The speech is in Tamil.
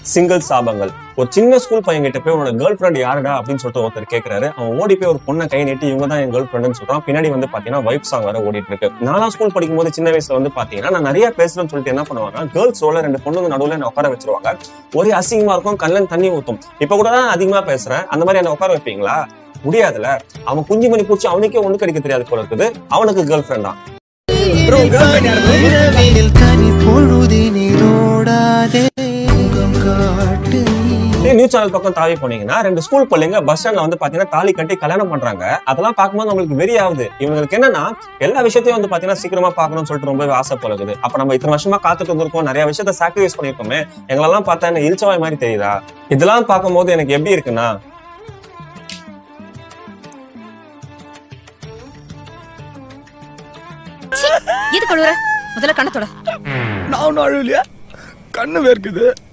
சிங்கிள் சாபங்கள் ஒரு சின்ன ஸ்கூல் பையன் கிட்ட போய் உன்னோட கேர்ள் ஃப்ரெண்ட் யாருடா அப்படின்னு சொல்லிட்டு ஒருத்தர் கேட்கறாரு அவன் ஓடி போய் ஒரு பொண்ணை கை நீட்டி இவங்க தான் என் கேர்ள் ஃப்ரெண்டுன்னு சொல்றான் பின்னாடி வந்து பாத்தீங்கன்னா வைப் சாங் வேற ஓடிட்டு இருக்கு நாலாம் ஸ்கூல் படிக்கும் போது சின்ன வயசுல வந்து பாத்தீங்கன்னா நான் நிறைய பேசுறேன்னு சொல்லிட்டு என்ன பண்ணுவாங்க கேர்ள்ஸ் ரோல ரெண்டு பொண்ணுங்க நடுவுல என்ன உட்கார வச்சிருவாங்க ஒரே அசிங்கமா இருக்கும் கல்லன் தண்ணி ஊத்தும் இப்ப கூட தான் அதிகமா பேசுறேன் அந்த மாதிரி என்ன உட்கார வைப்பீங்களா முடியாதுல அவன் குஞ்சு மணி பூச்சி அவனுக்கே ஒண்ணு கிடைக்க தெரியாது போல இருக்குது அவனுக்கு கேர்ள் ஃப்ரெண்ட் தான் இரவினில் தனி பொழுதினிலோடாதே முகம் காட்டு நீ நியூஸ் சேனல் பக்கம் தாவி போனீங்கன்னா ரெண்டு ஸ்கூல் பிள்ளைங்க பஸ் ஸ்டாண்ட்ல வந்து பாத்தீங்கன்னா தாலி கட்டி கல்யாணம் பண்றாங்க அதெல்லாம் பார்க்கும்போது நம்மளுக்கு வெறி ஆகுது இவங்களுக்கு என்னன்னா எல்லா விஷயத்தையும் வந்து பாத்தீங்கன்னா சீக்கிரமா பார்க்கணும்னு சொல்லிட்டு ரொம்பவே ஆசை போலகுது அப்ப நம்ம இத்தனை வருஷமா காத்துட்டு வந்திருக்கோம் நிறைய விஷயத்த சாக்ரிஃபைஸ் பண்ணிருக்கோமே எங்களெல்லாம் பார்த்தா என்ன இழிச்சவாய் மாதிரி தெரியுதா இதெல்லாம் பார்க்கும்போது எனக்கு எப்படி இருக்குன்னா எது கழுவுற முதல்ல கண்ணத்தோட நான் ஒன்றும் அழுவலையா கண்ணு வேர்க்குது